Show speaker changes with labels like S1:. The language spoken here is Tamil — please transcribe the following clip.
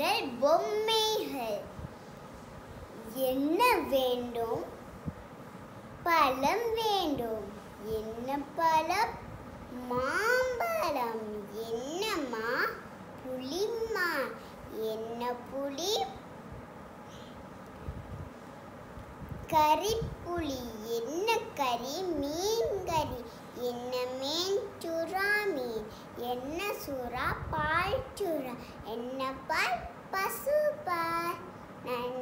S1: விரல் பொம்மைகள் என்ன வேண்டும் பழம் வேண்டும் என்ன பழம் மாம்பழம் என்னம்மா புளிமா என்ன புளி கறிப்புளி என்ன கறி மீன் கறி என்ன மீன் சுறா மீன் என்ன சுறா பால் சுறா என்ன பால் பசு பால் நன்றி